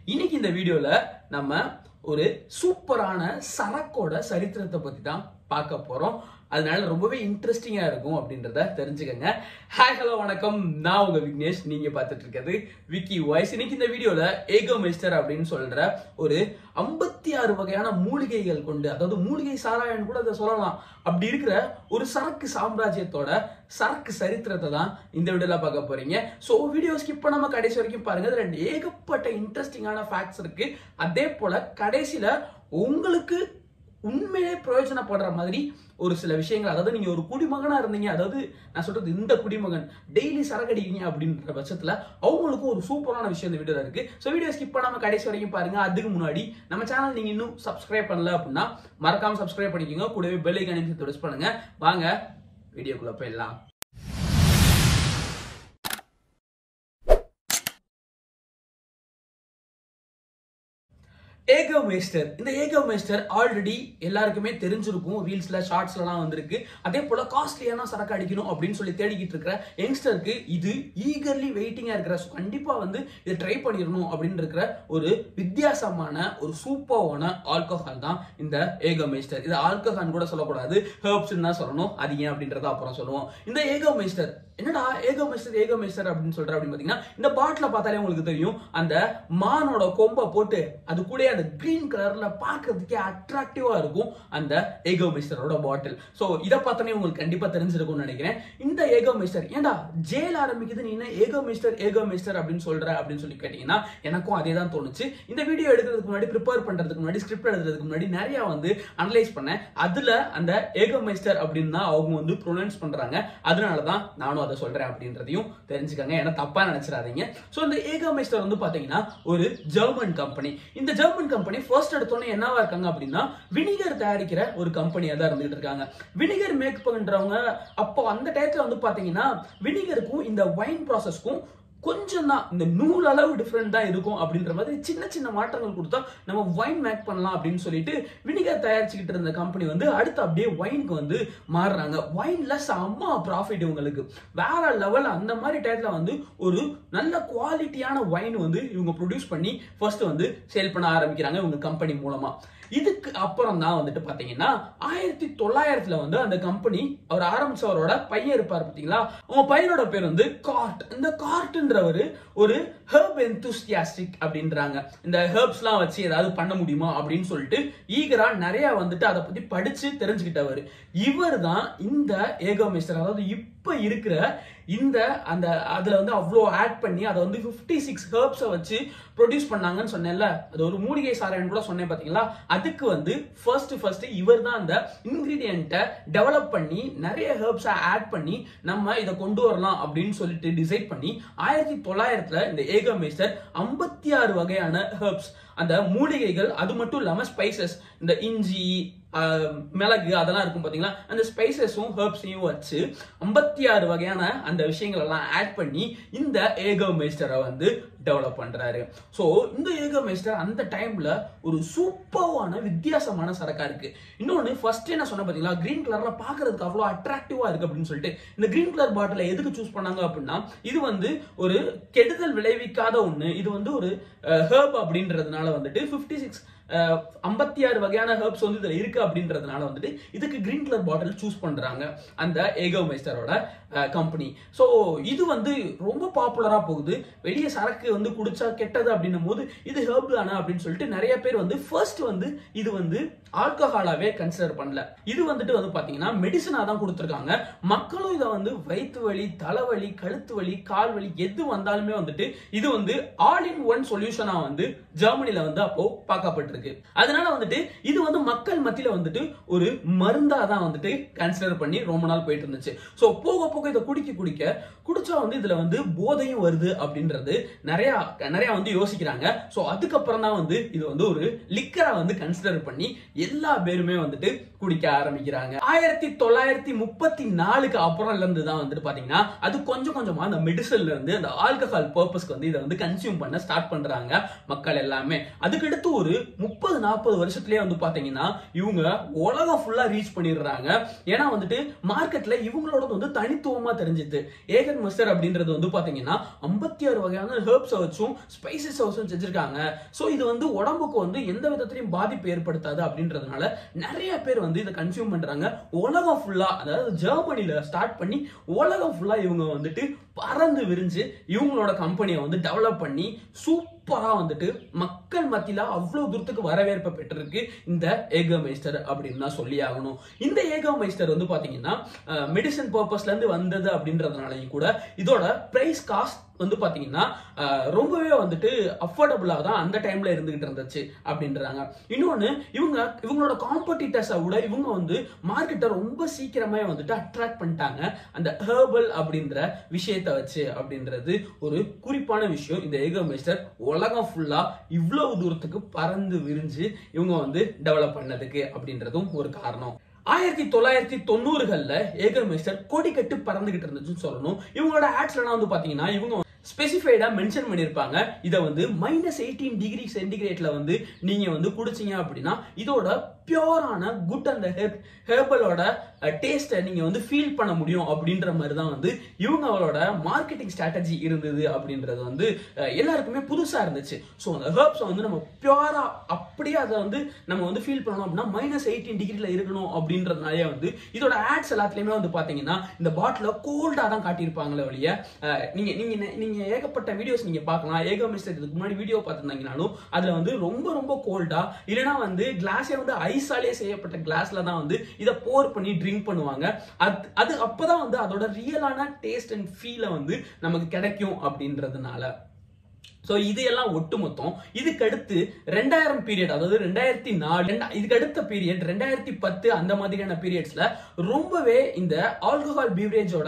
இன்னைக்கு இந்த வீடியோல நம்ம ஒரு சூப்பரான சரக்கோட சரித்திரத்தை பத்தி தான் பார்க்க போறோம் அதனால ரொம்பவே இன்ட்ரெஸ்டிங்கா இருக்கும் அப்படின்றத தெரிஞ்சுக்கங்க ஹாய் ஹலோ வணக்கம் நான் உங்க விக்னேஷ் நீங்க பார்த்துட்டு இருக்கிறது விக்கி வாய்ஸ் இன்னைக்கு இந்த வீடியோல ஏகோ மிஸ்டர் அப்படின்னு சொல்ற ஒரு ஐம்பத்தி ஆறு வகையான மூலிகைகள் கொண்டு அதாவது மூலிகை சாராயம்னு கூட அதை சொல்லலாம் அப்படி இருக்கிற ஒரு சரக்கு சாம்ராஜ்யத்தோட சரக்கு சரித்திரத்தை தான் இந்த வீடியோல பார்க்க போறீங்க ஸோ வீடியோ ஸ்கிப் பண்ணாம கடைசி வரைக்கும் பாருங்க இதுல ரெண்டு ஏகப்பட்ட இன்ட்ரெஸ்டிங்கான ஃபேக்ட்ஸ் இருக்கு அதே போல கடைசியில உங்களுக்கு உண்மையிலே பிரயோஜனப்படுற மாதிரி ஒரு சில விஷயங்கள் அதாவது நீங்க ஒரு குடிமகனா இருந்தீங்க அதாவது நான் சொல்றது இந்த குடிமகன் டெய்லி சரக்கடிக்கிறீங்க அப்படின்ற பட்சத்துல அவங்களுக்கும் ஒரு சூப்பரான விஷயம் இந்த வீடியோல இருக்கு ஸோ வீடியோ ஸ்கிப் பண்ணாம கடைசி வரைக்கும் பாருங்க அதுக்கு முன்னாடி நம்ம சேனல் நீங்க இன்னும் சப்ஸ்கிரைப் பண்ணல அப்படின்னா மறக்காம சப்ஸ்கிரைப் பண்ணிக்கோங்க கூடவே பெல் ஐக்கான நிமிஷத்தை ப்ரெஸ் பண்ணுங்க வாங்க வீடியோக்குள்ள போயிடலாம் ஏகோ மேஸ்டர் இந்த ஏகோ மேஸ்டர் ஆல்ரெடி எல்லாருக்குமே தெரிஞ்சிருக்கும் ரீல்ஸ்ல ஷார்ட்ஸ்லாம் வந்திருக்கு அதே போல காஸ்ட்லியான சரக்கு அடிக்கணும் அப்படின்னு சொல்லி தேடிக்கிட்டு இருக்கிற யங்ஸ்டருக்கு இது ஈகர்லி வெயிட்டிங்கா இருக்கிற so கண்டிப்பா வந்து இதை ட்ரை பண்ணிடணும் அப்படின்னு இருக்கிற ஒரு வித்தியாசமான ஒரு சூப்பரான ஆல்கஹால் தான் இந்த ஏகோ மேஸ்டர் இது ஆல்கஹால் கூட சொல்லக்கூடாது ஹெர்ப்ஸ் தான் சொல்லணும் அது ஏன் அப்படின்றத அப்புறம் சொல்லுவோம் இந்த ஏகோ மேஸ்டர் என்னடா ஏகோ மேஸ்டர் ஏகோ மேஸ்டர் அப்படின்னு சொல்ற அப்படின்னு பாத்தீங்கன்னா இந்த பாட்டில பார்த்தாலே உங்களுக்கு தெரியும் அந்த மானோட கொம்பை போட்டு அது கூட அந்த கிரீன் கலர்ல பார்க்கிறதுக்கே அட்ராக்டிவா இருக்கும் அந்த ஏகோ மேஸ்டரோட பாட்டில் சோ இதை பார்த்தோன்னே உங்களுக்கு கண்டிப்பா தெரிஞ்சிருக்கும்னு நினைக்கிறேன் இந்த ஏகோ மேஸ்டர் ஏன்டா ஜெயில் ஆரம்பிக்குது நீ என்ன ஏகோ மேஸ்டர் ஏகோ மேஸ்டர் அப்படின்னு சொல்ற அப்படின்னு சொல்லி கேட்டீங்கன்னா எனக்கும் அதே தான் தோணுச்சு இந்த வீடியோ எடுக்கிறதுக்கு முன்னாடி ப்ரிப்பேர் பண்றதுக்கு முன்னாடி ஸ்கிரிப்ட் எழுதுறதுக்கு முன்னாடி நிறைய வந்து அனலைஸ் பண்ணேன் அதுல அந்த ஏகோ மேஸ்டர் அப்படின்னு தான் அவங்க வந்து ப்ரொனவுன்ஸ் பண்றாங்க அதனால தான் நானும் அதை சொல்றேன் அப்படின்றதையும் தெரிஞ்சுக்கங்க ஏன்னா தப்பா நினைச்சிடாதீங்க சோ இந்த ஏகோ மேஸ்டர் வந்து பாத்தீங்கன்னா ஒரு ஜெர்மன் கம்பெனி இந்த ஜெர்மன் கம்பெனி ஃபர்ஸ்ட் எடுத்தோன்னே என்னவா இருக்காங்க அப்படின்னா வினிகர் தயாரிக்கிற ஒரு கம்பெனியா தான் இருந்துகிட்டு இருக்காங்க வினிகர் மேக் பண்றவங்க அப்போ அந்த டயத்துல வந்து பாத்தீங்கன்னா வினிகருக்கும் இந்த வைன் ப்ராசஸ்க்கும் கொஞ்சம் தான் இந்த நூல் அளவு டிஃப்ரெண்ட் தான் இருக்கும் அப்படின்ற மாதிரி சின்ன சின்ன மாற்றங்கள் கொடுத்தா நம்ம வைன் மேக் பண்ணலாம் அப்படின்னு சொல்லிட்டு வினிகர் தயாரிச்சுக்கிட்டு இருந்த கம்பெனி வந்து அடுத்து அப்படியே வைனுக்கு வந்து மாறுறாங்க வைன்ல செம்ம ப்ராஃபிட் இவங்களுக்கு வேற லெவல் அந்த மாதிரி டயத்துல வந்து ஒரு நல்ல குவாலிட்டியான வைன் வந்து இவங்க ப்ரொடியூஸ் பண்ணி ஃபர்ஸ்ட் வந்து சேல் பண்ண ஆரம்பிக்கிறாங்க இவங்க கம்பெனி மூலமா இதுக்கு அப்புறம் தான் வந்துட்டு பாத்தீங்கன்னா ஆயிரத்தி தொள்ளாயிரத்துல வந்து அந்த கம்பெனி அவர் ஆரம்பிச்சவரோட பையன் இருப்பார் பாத்தீங்களா உங்க பையனோட பேர் வந்து கார்ட் இந்த கார்ட்ன்றவரு ஒரு ஹெர்ப் எந்தூசியாஸ்டிக் அப்படின்றாங்க இந்த ஹெர்ப்ஸ்லாம் வச்சு ஏதாவது பண்ண முடியுமா அப்படின்னு சொல்லிட்டு ஈகரா நிறைய வந்துட்டு அதை பத்தி படிச்சு தெரிஞ்சுக்கிட்டவர் இவர் தான் இந்த ஏகோ மிஸ்டர் அதாவது இப்ப இருக்கிற இந்த அந்த அதுல வந்து அவ்வளோ ஆட் பண்ணி அதை வந்து ஃபிஃப்டி சிக்ஸ் ஹெர்ப்ஸை வச்சு ப்ரொடியூஸ் பண்ணாங்கன்னு சொன்னேன்ல அது ஒரு மூலிகை சாராயன் கூட சொன்னேன் பாத்தீங்களா அதுக்கு வந்து ஃபர்ஸ்ட் ஃபர்ஸ்ட் இவர் தான் அந்த இன்கிரீடியண்ட்டை டெவலப் பண்ணி நிறைய ஹெர்ப்ஸை ஆட் பண்ணி நம்ம இதை கொண்டு வரலாம் அப்படின்னு சொல்லிட்டு டிசைட் பண்ணி ஆயிரத்தி தொள்ளாயிரத்துல இந்த ஏக மேஸ்டர் ஐம்பத்தி ஆறு வகையான ஹெர்ப்ஸ் அந்த மூலிகைகள் அது மட்டும் இல்லாம ஸ்பைசஸ் இந்த இஞ்சி ஆஹ், மிளகு அதெல்லாம் இருக்கும் பாத்தீங்களா அந்த ஸ்பைசஸும் ஹெர்ப்ஸையும் வச்சு ஐம்பத்தி ஆறு வகையான அந்த விஷயங்கள் எல்லாம் ஆட் பண்ணி இந்த ஏகோ மேஸ்டரை வந்து டெவலப் பண்றாரு ஸோ இந்த ஏகோ மேஸ்டர் அந்த டைம்ல ஒரு சூப்பரான வித்தியாசமான சரக்கா இருக்கு இன்னொன்னு ஃபர்ஸ்ட் என்ன சொன்ன பாத்தீங்களா கிரீன் கலர்ல பாக்குறதுக்கு அவ்வளவு அட்ராக்டிவா இருக்கு அப்படின்னு சொல்லிட்டு இந்த கிரீன் கலர் பாட்டில எதுக்கு சூஸ் பண்ணாங்க அப்படின்னா இது வந்து ஒரு கெடுதல் விளைவிக்காத ஒண்ணு இது வந்து ஒரு ஹேர்ப் அப்படின்றதுனால வந்துட்டு 56 சிக்ஸ் ஐம்பத்தி ஆறு வகையான ஹெர்ப்ஸ் வந்து இதுல இருக்கு அப்படின்றதுனால வந்துட்டு இதுக்கு கிரீன் கலர் பாட்டில் சூஸ் பண்றாங்க அந்த ஏகோ மேஸ்டரோட கம்பெனி ஸோ இது வந்து ரொம்ப பாப்புலரா போகுது வெளியே சரக்கு வந்து குடிச்சா கெட்டது அப்படின்னும் போது இது ஹெர்ப் தானே அப்படின்னு சொல்லிட்டு நிறைய பேர் வந்து ஃபர்ஸ்ட் வந்து இது வந்து ஆல்கஹாலாவே கன்சிடர் பண்ணல இது வந்துட்டு வந்து பாத்தீங்கன்னா மெடிசனா தான் கொடுத்துருக்காங்க மக்களும் இதை வந்து வயிற்று வலி தலைவலி கழுத்து வலி கால் வலி எது வந்தாலுமே வந்துட்டு இது வந்து ஆல் இன் ஒன் சொல்யூஷனா வந்து ஜெர்மனில வந்து அப்போ பார்க்கப்பட்டிருக்கு அதனால வந்துட்டு இது வந்து மக்கள் மத்தியில வந்துட்டு ஒரு மருந்தா தான் வந்துட்டு கன்சிடர் பண்ணி ரொம்ப நாள் போயிட்டு இருந்துச்சு ஸோ போக போக இதை குடிக்க குடிக்க குடிச்சா வந்து இதுல வந்து போதையும் வருது அப்படின்றது நிறைய நிறைய வந்து யோசிக்கிறாங்க ஸோ அதுக்கப்புறம் தான் வந்து இது வந்து ஒரு லிக்கரா வந்து கன்சிடர் பண்ணி எல்லா பேருமே வந்துட்டு குடிக்க ஆரம்பிக்கிறாங்க ஆயிரத்தி தொள்ளாயிரத்தி முப்பத்தி நாலுக்கு அப்புறம் இருந்து தான் வந்துட்டு பாத்தீங்கன்னா அது கொஞ்சம் கொஞ்சமா அந்த மெடிசன்ல இருந்து அந்த ஆல்கஹால் பர்பஸ்க்கு வந்து இதை வந்து கன்சியூம் பண்ண ஸ்டார்ட் பண்றாங்க மக்கள் எல்லாமே அதுக்கடுத்து ஒரு முப்பது நாற்பது வருஷத்துலயே வந்து பாத்தீங்கன்னா இவங்க உலகம் ஃபுல்லா ரீச் பண்ணிடுறாங்க ஏன்னா வந்துட்டு மார்க்கெட்ல இவங்களோட வந்து தனித்து தனித்துவமா தெரிஞ்சுது ஏகன் மஸ்டர் அப்படின்றது வந்து பாத்தீங்கன்னா ஐம்பத்தி ஆறு வகையான ஹெர்ப்ஸை வச்சும் ஸ்பைசஸ் வச்சும் செஞ்சிருக்காங்க ஸோ இது வந்து உடம்புக்கு வந்து எந்த விதத்திலையும் பாதிப்பு ஏற்படுத்தாது அப்படின்றதுனால நிறைய பேர் வந்து இதை கன்சியூம் பண்றாங்க உலகம் ஃபுல்லா அதாவது ஜெர்மனில ஸ்டார்ட் பண்ணி உலகம் ஃபுல்லா இவங்க வந்துட்டு பறந்து விரிஞ்சு இவங்களோட கம்பெனியை வந்து டெவலப் பண்ணி சூப்பரா வந்துட்டு மக்கள் மத்தியில அவ்வளவு தூரத்துக்கு வரவேற்பை பெற்றிருக்கு இந்த ஏகமைஸ்டர் அப்படின்னு தான் சொல்லி ஆகணும் இந்த ஏகமைஸ்டர் வந்து பாத்தீங்கன்னா மெடிசன் பர்பஸ்ல இருந்து வந்தது அப்படின்றதுனாலையும் கூட இதோட பிரைஸ் காஸ்ட் வந்து பாத்தீங்கன்னா அஹ், ரொம்பவே வந்துட்டு அஃபோர்டபுளா தான் அந்த டைம்ல இருந்துகிட்டு இருந்துச்சு அப்படின்றாங்க இன்னொன்னு இவங்க இவங்களோட காம்படிட்டர்ஸை விட இவங்க வந்து மார்க்கெட்டை ரொம்ப சீக்கிரமே வந்துட்டு அட்ராக்ட் பண்ணிட்டாங்க அந்த ஹேர்பல் அப்படின்ற விஷயத்தை வச்சு அப்படின்றது ஒரு குறிப்பான விஷயம் இந்த ஏகமேஸ்டர் உலகம் ஃபுல்லா இவ்வளவு தூரத்துக்கு பறந்து விரிஞ்சு இவங்க வந்து டெவலப் பண்ணதுக்கு அப்படின்றதும் ஒரு காரணம் ஆயிரத்தி தொள்ளாயிரத்தி தொண்ணூறுகள்ல ஏகமேஸ்டர் கொடி கட்டு பறந்துகிட்டு இருந்துச்சுன்னு சொல்லணும் இவங்களோட ஆட்ஸ்லாம் வந்து பாத்தீங்கன்னா இவங்க ஸ்பெசிஃபைடா மென்ஷன் பண்ணியிருப்பாங்க இதை வந்து மைனஸ் எயிட்டீன் டிகிரி சென்டிகிரேட்ல வந்து நீங்க வந்து குடிச்சீங்க அப்படின்னா இதோட பியோரான குட் அந்த ஹெர்பலோட டேஸ்ட்டை நீங்க வந்து ஃபீல் பண்ண முடியும் அப்படின்ற மாதிரி தான் வந்து இவங்களோட மார்க்கெட்டிங் ஸ்ட்ராட்டஜி இருந்தது அப்படின்றது வந்து அஹ், எல்லாருக்குமே புதுசா இருந்துச்சு ஸோ அந்த ஹெர்ப்ஸை வந்து நம்ம பியோரா அப்படியே அதை வந்து நம்ம வந்து ஃபீல் பண்ணணும் அப்படின்னா மைனஸ் எயிட்டீன் டிகிரில இருக்கணும் அப்படின்றதுனாலே வந்து இதோட ஆட்ஸ் எல்லாத்துலயுமே வந்து பாத்தீங்கன்னா இந்த பாட்டில கோல்டா தான் காட்டியிருப்பாங்களே ஒழிய அஹ், நீங்க நீங்க நெ- நீங்க ஏகப்பட்ட வீடியோஸ் நீங்க பார்க்கலாம் ஏக மிஸ்டர் இதுக்கு முன்னாடி வீடியோ பார்த்திருந்தீங்கனாலும் அதுல வந்து ரொம்ப ரொம்ப கோல்டா இல்லைன்னா வந்து கிளாஸே வந்து ஐஸாலே செய்யப்பட்ட கிளாஸ்ல தான் வந்து இதை போர் பண்ணி ட்ரிங்க் பண்ணுவாங்க அது அது அப்பதான் வந்து அதோட ரியலான டேஸ்ட் அண்ட் ஃபீலை வந்து நமக்கு கிடைக்கும் அப்படின்றதுனால ஸோ இது எல்லாம் ஒட்டு மொத்தம் இதுக்கு அடுத்து ரெண்டாயிரம் பீரியட் அதாவது ரெண்டாயிரத்தி நாலு ரெண்டா- இதுக்கு அடுத்த பீரியட் ரெண்டாயிரத்தி பத்து அந்த மாதிரியான பீரியட்ஸ்ல ரொம்பவே இந்த ஆல்கஹால் பீவரேஜோட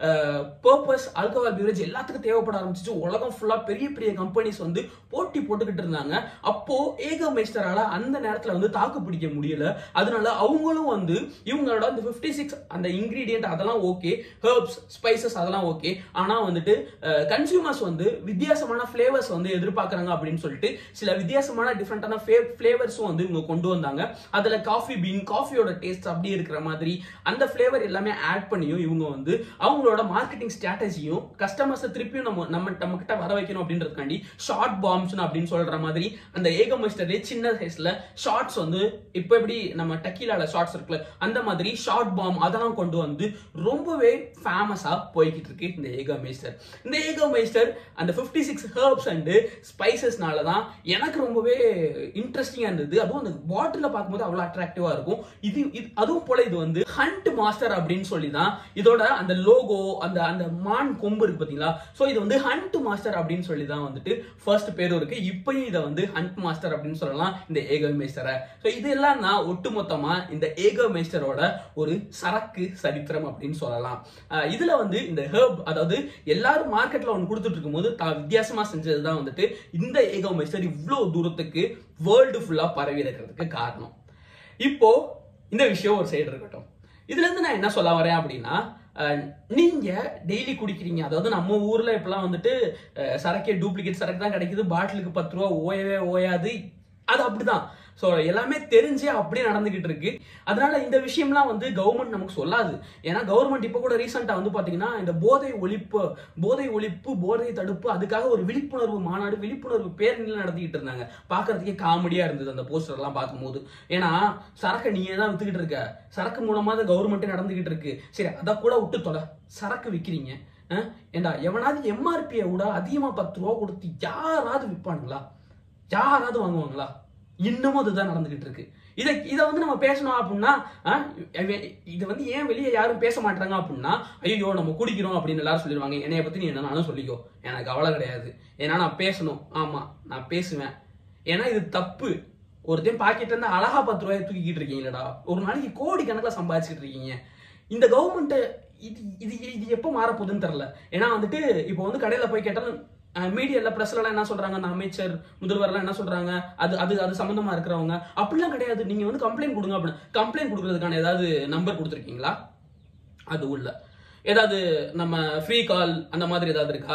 பர்பஸ் ஆல்கஹால் பீவரேஜ் எல்லாத்துக்கும் தேவைப்பட ஆரம்பிச்சிச்சு உலகம் ஃபுல்லா பெரிய பெரிய கம்பெனிஸ் வந்து போட்டி போட்டுக்கிட்டு இருந்தாங்க அப்போ ஏக மேஸ்டரால அந்த நேரத்துல வந்து தாக்கு பிடிக்க முடியல அதனால அவங்களும் வந்து இவங்களோட அந்த 56 சிக்ஸ் அந்த இன்கிரீடியன்ட் அதெல்லாம் ஓகே ஹெர்ப்ஸ் ஸ்பைசஸ் அதெல்லாம் ஓகே ஆனா வந்துட்டு கன்சியூமர்ஸ் வந்து வித்தியாசமான ஃபிளேவர்ஸ் வந்து எதிர்பார்க்கறாங்க அப்படின்னு சொல்லிட்டு சில வித்தியாசமான டிஃப்ரெண்டான ஃபிளேவர்ஸும் வந்து இவங்க கொண்டு வந்தாங்க அதுல காஃபி பீன் காஃபியோட டேஸ்ட் அப்படியே இருக்கிற மாதிரி அந்த ஃபிளேவர் எல்லாமே ஆட் பண்ணியும் இவங்க வந்து அவங்களோட மார்க்கெட்டிங் ஸ்ட்ராட்டஜியும் கஸ்டமர்ஸை திருப்பியும் நம்ம நம்ம நம்ம கிட்ட வர வைக்கணும் அப்படின்றதுக்காண்டி ஷார்ட் பாம்ஸ் அப்படின்னு சொல்ற மாதிரி அந்த ஏகமஸ்டர்லே சின்ன சைஸ்ல ஷார்ட்ஸ் வந்து இப்போ எப்படி நம்ம டக்கீலால ஷார்ட்ஸ் இருக்குல்ல அந்த மாதிரி ஷார்ட் பாம் அதெல்லாம் கொண்டு வந்து ரொம்பவே ஃபேமஸா போய்கிட்டு இருக்கு இந்த ஏகோ மேஸ்டர் இந்த ஏகோ மேஸ்டர் அந்த 56 சிக்ஸ் ஹர்ப்ஸ் அண்ட் ஸ்பைசஸ்னால தான் எனக்கு ரொம்பவே இன்ட்ரெஸ்டிங்கா இருந்தது அதுவும் அந்த பாட்டில பார்க்கும்போது அவ்வளவு அட்ராக்டிவா இருக்கும் இது இது- அதுவும் போல இது வந்து ஹண்ட் மாஸ்டர் அப்படின்னு சொல்லி தான் இதோட அந்த லோகோ அந்த அந்த மான் கொம்பு இருக்கு பாத்தீங்களா சோ இது வந்து ஹண்ட் மாஸ்டர் அப்படின்னு சொல்லி தான் வந்துட்டு ஃபர்ஸ்ட் பேரும் இருக்கு இப்பயும் இதை வந்து ஹண்ட் மாஸ்டர் அப்படின்னு சொல்லலாம் இந்த ஏகோ மேஸ்டரை ஸோ இதெல்லாம் தான் ஒட்டுமொத்தமா இந்த ஏகோ மேஸ்டரோட ஒரு சரக்கு சரித்திரம் அப்படின்னு சொல்லலாம் அஹ் இதுல வந்து இந்த ஹெர்ப் அதாவது எல்லாரும் மார்க்கெட்ல ஒன்று கொடுத்துட்டு இருக்கும்போது தான் வித்தியாசமா செஞ்சது தான் வந்துட்டு இந்த ஏகோ மேஸ்டர் இவ்வளவு தூரத்துக்கு வேர்ல்டு ஃபுல்லா பரவி இருக்கிறதுக்கு காரணம் இப்போ இந்த விஷயம் ஒரு சைடு இருக்கட்டும் இதுல இருந்து நான் என்ன சொல்ல வரேன் அப்படின்னா அஹ், நீங்க டெய்லி குடிக்கிறீங்க அதாவது நம்ம ஊர்ல இப்பெல்லாம் வந்துட்டு அஹ், சரக்கே டூப்ளிகேட் சரக்கு தான் கிடைக்குது பாட்டிலுக்கு பத்து ரூபா ஓயவே ஓயாது அது அப்படிதான் ஸோ எல்லாமே தெரிஞ்சே அப்படியே நடந்துகிட்டு இருக்கு அதனால இந்த விஷயம்லாம் வந்து கவர்மெண்ட் நமக்கு சொல்லாது ஏன்னா கவர்மெண்ட் இப்போ கூட ரீசெண்டாக வந்து பார்த்தீங்கன்னா இந்த போதை ஒழிப்பு போதை ஒழிப்பு போதை தடுப்பு அதுக்காக ஒரு விழிப்புணர்வு மாநாடு விழிப்புணர்வு பேரணியில் நடத்திக்கிட்டு இருந்தாங்க பார்க்கறதுக்கே காமெடியா இருந்தது அந்த போஸ்டர் எல்லாம் பார்க்கும்போது ஏன்னா சரக்கை நீயே தான் வித்துக்கிட்டு இருக்க சரக்கு மூலமா தான் கவர்மெண்ட்டே நடந்துகிட்டு இருக்கு சரி அதை கூட விட்டு தொலை சரக்கு விற்கிறீங்க அஹ், ஏண்டா எவனாவது எம்ஆர்பியை விட அதிகமா பத்து ரூபா கொடுத்து யாராவது விற்பானுங்களா யாராவது வாங்குவாங்களா இன்னமும் அதுதான் நடந்துகிட்டு இருக்கு இதை இதை வந்து நம்ம பேசணும் அப்படின்னா ஆஹ், இவன் இது வந்து ஏன் வெளியே யாரும் பேச மாட்டாங்க அப்படின்னா ஐயோ நம்ம குடிக்கிறோம் அப்படின்னு எல்லாரும் சொல்லிடுவாங்க என்னைய பத்தி நீ என்னன்னாலும் சொல்லிக்கோ எனக்கு கவலை கிடையாது ஏன்னா நான் பேசணும் ஆமா நான் பேசுவேன் ஏன்னா இது தப்பு ஒருத்தையும் பாக்கெட்ல இருந்து அழகா பத்து ரூபாய் தூக்கிக்கிட்டு இருக்கீங்களடா ஒரு நாளைக்கு கோடி கணக்கில் சம்பாதிச்சுட்டு இருக்கீங்க இந்த கவர்மெண்ட் இது இது இது எப்போ மாறப்போகுதுன்னு தெரியல ஏன்னா வந்துட்டு இப்போ வந்து கடையில போய் கேட்டாலும் மீடியால பிரஸ்ல எல்லாம் என்ன சொல்றாங்க அந்த அமைச்சர் முதல்வர் எல்லாம் என்ன சொல்றாங்க அது அது அது சம்பந்தமா இருக்கிறவங்க அப்படிலாம் கிடையாது நீங்க வந்து கம்ப்ளைண்ட் கொடுங்க அப்படின்னு கம்ப்ளைண்ட் கொடுக்கறதுக்கான ஏதாவது நம்பர் கொடுத்துருக்கீங்களா அது உள்ள ஏதாவது நம்ம ஃப்ரீ கால் அந்த மாதிரி ஏதாவது இருக்கா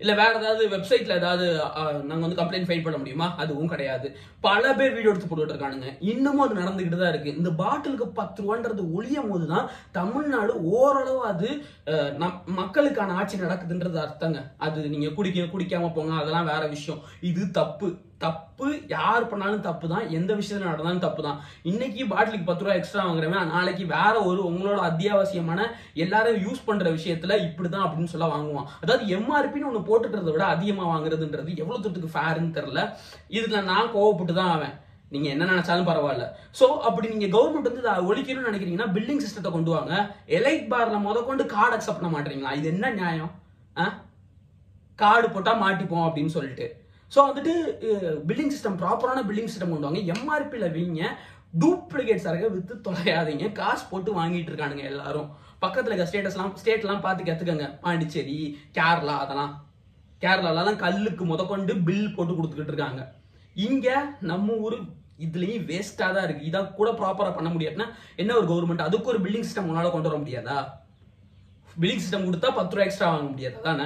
இல்ல வேற ஏதாவது வெப்சைட்ல ஏதாவது அஹ், நாங்க வந்து கம்ப்ளைண்ட் ஃபைல் பண்ண முடியுமா அதுவும் கிடையாது பல பேர் வீடியோ எடுத்து போட்டுட்டு இருக்கானுங்க இன்னமும் அது நடந்துகிட்டு தான் இருக்கு இந்த பாட்டிலுக்கு பத்து ரூபான்றது ஒழியும் போதுதான் தமிழ்நாடு ஓரளவு அது அஹ், நம்- மக்களுக்கான ஆட்சி நடக்குதுன்றது அர்த்தங்க அது நீங்க குடிக்க குடிக்காம போங்க அதெல்லாம் வேற விஷயம் இது தப்பு தப்பு யார் பண்ணாலும் தப்பு தான் எந்த விஷயத்துல நடந்தாலும் தப்பு தான் இன்னைக்கு பாட்டிலுக்கு பத்து ரூபா எக்ஸ்ட்ரா வாங்குறவன் நாளைக்கு வேற ஒரு உங்களோட அத்தியாவசியமான எல்லாரும் யூஸ் பண்ற விஷயத்துல இப்படிதான் அப்படின்னு சொல்ல வாங்குவான் அதாவது எம்ஆர்பின்னு ஒண்ணு போட்டுக்கிறத விட அதிகமா வாங்குறதுன்றது எவ்வளவு தூரத்துக்கு ஃபேர்னு தெரியல இதுல நான் கோவப்பட்டு தான் ஆவேன் நீங்க என்ன நினைச்சாலும் பரவாயில்ல சோ அப்படி நீங்க கவர்மெண்ட் வந்து இதை ஒழிக்கணும்னு நினைக்கிறீங்கன்னா பில்டிங் சிஸ்டத்தை கொண்டு வாங்க எலைட் பார்ல முத கொண்டு கார்டு அக்செப்ட் பண்ண மாட்டீங்களா இது என்ன நியாயம் ஆ கார்டு போட்டா மாட்டிப்போம் அப்படின்னு சொல்லிட்டு ஸோ வந்துட்டு பில்டிங் சிஸ்டம் ப்ராப்பரான பில்டிங் சிஸ்டம் கொண்டு வாங்க எம்ஆர்பியில் வீங்க டூப்ளிகேட் சரக்கை வித்து தொலையாதீங்க காசு போட்டு வாங்கிட்டு இருக்கானுங்க எல்லாரும் பக்கத்துல இருக்க ஸ்டேட்டஸ்லாம் ஸ்டேட்லாம் பார்த்து கத்துக்கங்க பாண்டிச்சேரி கேரளா அதெல்லாம் கேரளாலாம் கல்லுக்கு முதற்கொண்டு பில் போட்டு கொடுத்துக்கிட்டு இருக்காங்க இங்க நம்ம ஊரு இதுலயும் வேஸ்டா தான் இருக்கு இதை கூட ப்ராப்பரா பண்ண முடியாதுன்னா என்ன ஒரு கவர்மெண்ட் அதுக்கு ஒரு பில்டிங் சிஸ்டம் உன்னால கொண்டு வர முடியாதா பில்டிங் சிஸ்டம் கொடுத்தா பத்து ரூபா எக்ஸ்ட்ரா வாங்க முடியாது தானே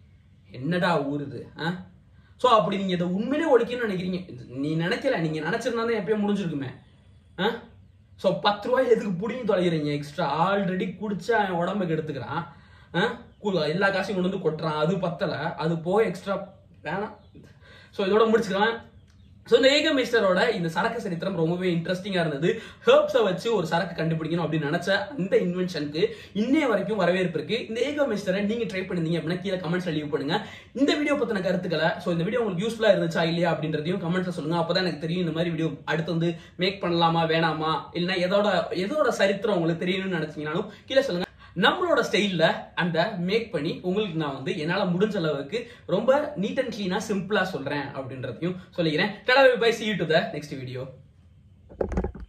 என்னடா ஊருது ஆ ஸோ அப்படி நீங்க இதை உண்மையிலே ஒழிக்கணும்னு நினைக்கிறீங்க இது நீ நினைக்கல நீங்க நினைச்சிருந்தா தான் எப்பயும் முடிஞ்சிருக்குமே ஆ ஸோ பத்து ரூபாய் எதுக்கு புடிங்கி தொலைகிறீங்க எக்ஸ்ட்ரா ஆல்ரெடி குடிச்சு அவன் உடம்புக்கு எடுத்துக்கிறான் ஆ கு- எல்லா காசையும் கொண்டு வந்து கொட்டுறான் அது பத்தல அது போக எக்ஸ்ட்ரா வேணாம் ஸோ இதோட முடிச்சுக்கலாம் ஸோ இந்த ஏக மிஸ்டரோட இந்த சரக்கு சரித்திரம் ரொம்பவே இன்ட்ரெஸ்டிங்காக இருந்தது ஹெர்ப்ஸை வச்சு ஒரு சரக்கு கண்டுபிடிக்கணும் அப்படின்னு நினைச்ச இந்த இன்வென்ஷனுக்கு இன்னைய வரைக்கும் வரவேற்பு இருக்கு இந்த ஏக மிஸ்டரை நீங்க ட்ரை பண்ணிருந்தீங்க அப்படின்னா கீழே கமெண்ட்ஸ்ல லீவ் பண்ணுங்க இந்த வீடியோ பத்தின கருத்துக்களை ஸோ இந்த வீடியோ உங்களுக்கு யூஸ்ஃபுல்லா இருந்துச்சா இல்லையா அப்படின்றதையும் கமெண்ட்ஸ்ல சொல்லுங்க அப்பதான் எனக்கு தெரியும் இந்த மாதிரி வீடியோ அடுத்து வந்து மேக் பண்ணலாமா வேணாமா இல்லைன்னா எதோட எதோட சரித்திரம் உங்களுக்கு தெரியணும்னு நினைச்சீங்கனாலும் கீழே சொல்லுங்க நம்மளோட ஸ்டைல்ல அந்த மேக் பண்ணி உங்களுக்கு நான் வந்து என்னால முடிஞ்ச அளவுக்கு ரொம்ப நீட் அண்ட் கிளீனா சிம்பிளா சொல்றேன் அப்படின்றதையும் சொல்லிக்கிறேன் tata bye see you to the next video